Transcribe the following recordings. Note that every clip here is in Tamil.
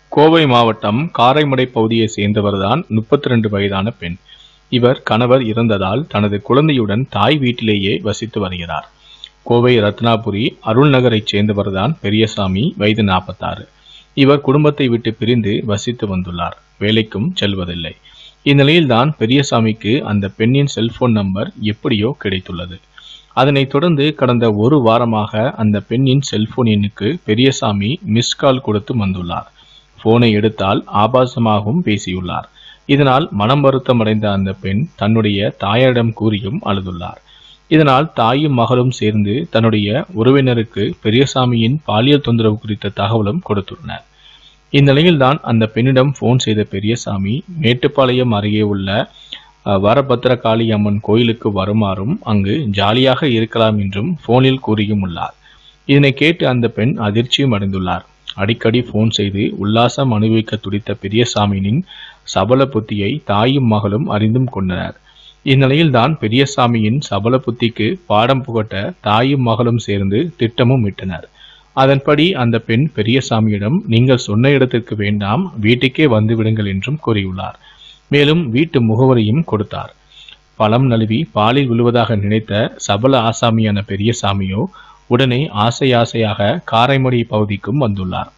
கோவை மாவட்டம் காரைமடை பகுதியை சேர்ந்தவர்தான் முப்பத்தி ரெண்டு வயதான பெண் இவர் கணவர் இறந்ததால் தனது குழந்தையுடன் தாய் வீட்டிலேயே வசித்து வருகிறார் கோவை ரத்னாபுரி அருள் நகரைச் சேர்ந்தவர்தான் பெரியசாமி வயது நாற்பத்தாறு இவர் குடும்பத்தை விட்டு பிரிந்து வசித்து வந்துள்ளார் வேலைக்கும் செல்வதில்லை இந்நிலையில்தான் பெரியசாமிக்கு அந்த பெண்ணின் செல்போன் நம்பர் எப்படியோ கிடைத்துள்ளது அதனைத் தொடர்ந்து கடந்த ஒரு வாரமாக அந்த பெண்ணின் செல்போன் எண்ணுக்கு பெரியசாமி மிஸ் கால் கொடுத்து வந்துள்ளார் போனை எடுத்தால் ஆபாசமாகவும் பேசியுள்ளார் இதனால் மனம் வருத்தமடைந்த அந்த பெண் தன்னுடைய தாயாரிடம் கூறியும் அழுதுள்ளார் இதனால் தாயும் மகளும் சேர்ந்து தன்னுடைய உறவினருக்கு பெரியசாமியின் பாலியல் தொந்தரவு குறித்த தகவலும் கொடுத்துள்ளனர் இந்நிலையில்தான் அந்த பெண்ணிடம் போன் செய்த பெரியசாமி மேட்டுப்பாளையம் அருகே உள்ள அஹ், வரபத்திரகாளி அம்மன் கோயிலுக்கு வருமாறும் அங்கு ஜாலியாக இருக்கலாம் என்றும் போனில் கூறியும் உள்ளார் இதனை கேட்டு அந்த பெண் அதிர்ச்சியும் அடைந்துள்ளார் அடிக்கடி போன் செய்து உல்லாசம் அனுபவிக்க துடித்த பெரியசாமியின் சபல புத்தியை தாயும் மகளும் அறிந்தும் கொண்டனர் இந்நிலையில்தான் பெரியசாமியின் சபல புத்திக்கு பாடம் புகட்ட தாயும் மகளும் சேர்ந்து திட்டமும் இட்டனர் அதன்படி அந்த பெண் பெரியசாமியிடம் நீங்கள் சொன்ன இடத்திற்கு வேண்டாம் வீட்டுக்கே வந்து விடுங்கள் என்றும் கூறியுள்ளார் மேலும் வீட்டு முகவரியும் கொடுத்தார் பழம் நழுவி பாலில் விழுவதாக நினைத்த சபல ஆசாமியான பெரியசாமியோ உடனே ஆசை ஆசையாக காரைமடி பகுதிக்கும் வந்துள்ளார்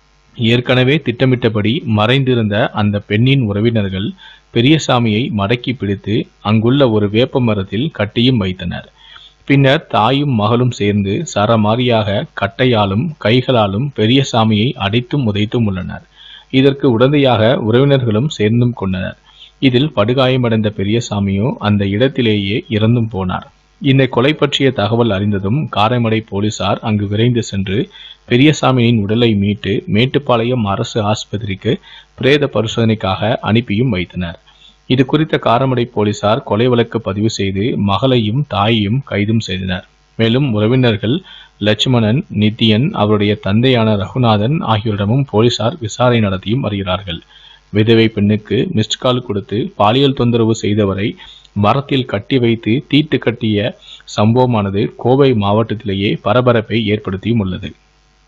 ஏற்கனவே திட்டமிட்டபடி மறைந்திருந்த அந்த பெண்ணின் உறவினர்கள் பெரியசாமியை மடக்கி பிடித்து அங்குள்ள ஒரு வேப்ப மரத்தில் கட்டியும் வைத்தனர் பின்னர் தாயும் மகளும் சேர்ந்து சரமாரியாக கட்டையாலும் கைகளாலும் பெரியசாமியை அடித்தும் உதைத்தும் உள்ளனர் இதற்கு உடந்தையாக உறவினர்களும் சேர்ந்தும் கொண்டனர் இதில் படுகாயமடைந்த பெரியசாமியோ அந்த இடத்திலேயே இறந்தும் போனார் இந்த கொலை பற்றிய தகவல் அறிந்ததும் காரைமடை போலீசார் அங்கு விரைந்து சென்று பெரியசாமியின் உடலை மீட்டு மேட்டுப்பாளையம் அரசு ஆஸ்பத்திரிக்கு பிரேத பரிசோதனைக்காக அனுப்பியும் வைத்தனர் இது குறித்த காரமடை போலீசார் கொலை வழக்கு பதிவு செய்து மகளையும் தாயையும் கைதும் செய்தனர் மேலும் உறவினர்கள் லட்சுமணன் நித்தியன் அவருடைய தந்தையான ரகுநாதன் ஆகியோரிடமும் போலீசார் விசாரணை நடத்தியும் வருகிறார்கள் விதவை பெண்ணுக்கு மிஸ்ட் கால் கொடுத்து பாலியல் தொந்தரவு செய்தவரை மரத்தில் கட்டி வைத்து தீட்டு கட்டிய சம்பவமானது கோவை மாவட்டத்திலேயே பரபரப்பை ஏற்படுத்தியும் உள்ளது